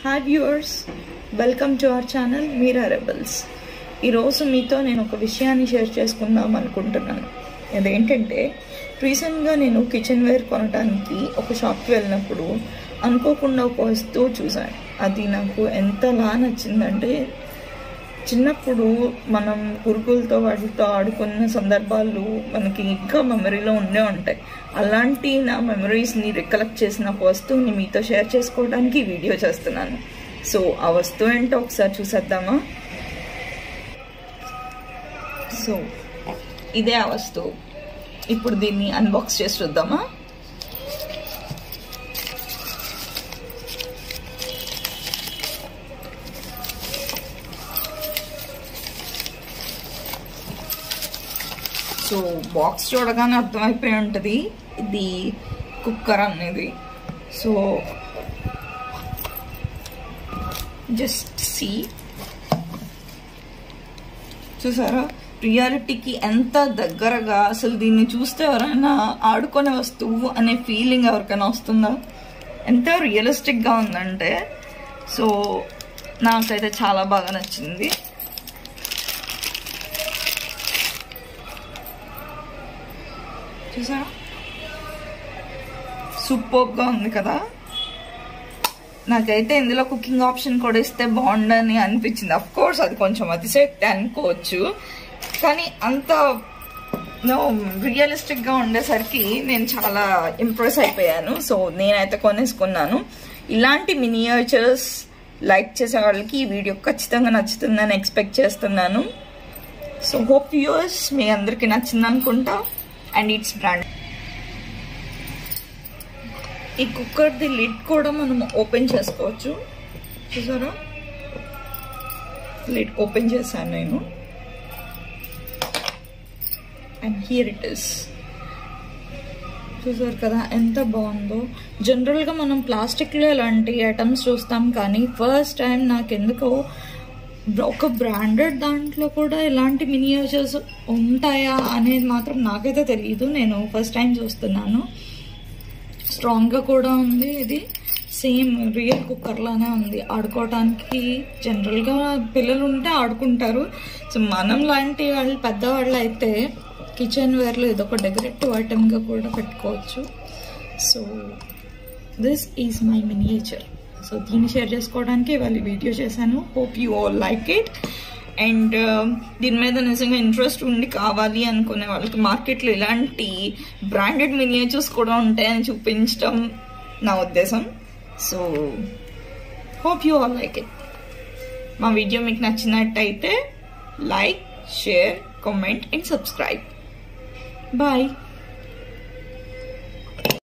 hi viewers welcome to our channel Meera rebels ఈరోజు మీతో నేను ఒక విషయాన్ని షేర్ చేసుకుందాం అనుకుంటున్నాను అదేంటంటే రీసెంట్గా నేను కిచెన్ వేర్ కొనడానికి ఒక షాప్కి వెళ్ళినప్పుడు అనుకోకుండా ఒక వస్తువు చూశాను అది నాకు ఎంతలా నచ్చిందంటే చిన్నప్పుడు మనం పురుగులతో వాటితో ఆడుకున్న సందర్భాలు మనకి ఇంకా మెమరీలో ఉండే ఉంటాయి అలాంటి నా మెమరీస్ని రికలెక్ట్ చేసిన ఒక వస్తువుని మీతో షేర్ చేసుకోవడానికి ఈ వీడియో చేస్తున్నాను సో ఆ వస్తువు ఏంటో ఒకసారి చూసేద్దామా సో ఇదే ఆ వస్తువు ఇప్పుడు దీన్ని అన్బాక్స్ చేసి చూద్దామా సో బాక్స్ చూడగానే అర్థమైపోయి ఉంటుంది ఇది కుక్కర్ అనేది సో జస్ట్ సి చూసారా రియాలిటీకి ఎంత దగ్గరగా అసలు దీన్ని చూస్తే ఎవరైనా ఆడుకునే వస్తువు అనే ఫీలింగ్ ఎవరికైనా వస్తుందా ఎంత రియలిస్టిక్గా ఉందంటే సో నాకైతే చాలా బాగా నచ్చింది చూసారా సూపర్గా ఉంది కదా నాకైతే ఇందులో కుకింగ్ ఆప్షన్ కూడా ఇస్తే బాగుండని అనిపించింది అఫ్ కోర్స్ అది కొంచెం అతిశక్తి అనుకోవచ్చు కానీ అంత నో రియలిస్టిక్గా ఉండేసరికి నేను చాలా ఇంప్రెస్ అయిపోయాను సో నేనైతే కొనేసుకున్నాను ఇలాంటి మినియేచర్స్ లైక్ చేసే వాళ్ళకి ఈ వీడియో ఖచ్చితంగా నచ్చుతుందని ఎక్స్పెక్ట్ చేస్తున్నాను సో హోప్ వ్యూవర్స్ మీ అందరికీ నచ్చింది అనుకుంటా అండ్ ఇట్స్ బ్రాండ్ ఈ కుక్కర్ది లిడ్ కూడా మనం ఓపెన్ చేసుకోవచ్చు చూసారా లిడ్ ఓపెన్ చేశాను నేను అండ్ హియర్ ఇట్ ఇస్ చూసారు కదా ఎంత బాగుందో జనరల్గా మనం ప్లాస్టిక్లో ఇలాంటి ఐటమ్స్ చూస్తాం కానీ ఫస్ట్ టైం నాకు ఎందుకో ఒక బ్రాండెడ్ దాంట్లో కూడా ఇలాంటి మినియేచర్స్ ఉంటాయా అనేది మాత్రం నాకైతే తెలియదు నేను ఫస్ట్ టైం చూస్తున్నాను స్ట్రాంగ్గా కూడా ఉంది ఇది సేమ్ రియల్ కుక్కర్ లానే ఉంది ఆడుకోవడానికి జనరల్గా పిల్లలు ఉంటే ఆడుకుంటారు సో మనం లాంటి వాళ్ళు పెద్దవాళ్ళు అయితే కిచెన్ వేర్లో ఇది ఒక డెకరేటివ్ ఐటమ్గా కూడా పెట్టుకోవచ్చు so this is my miniature so దీన్ని షేర్ చేసుకోవడానికి ఇవాళ వీడియో చేశాను hope you all like it and దీని మీద నిజంగా ఇంట్రెస్ట్ ఉండి కావాలి అనుకునే వాళ్ళకి మార్కెట్లో ఇలాంటి బ్రాండెడ్ మినియేచర్స్ కూడా ఉంటాయని చూపించడం నా ఉద్దేశం so hope you all like it మా వీడియో మీకు నచ్చినట్టయితే like share comment and subscribe bye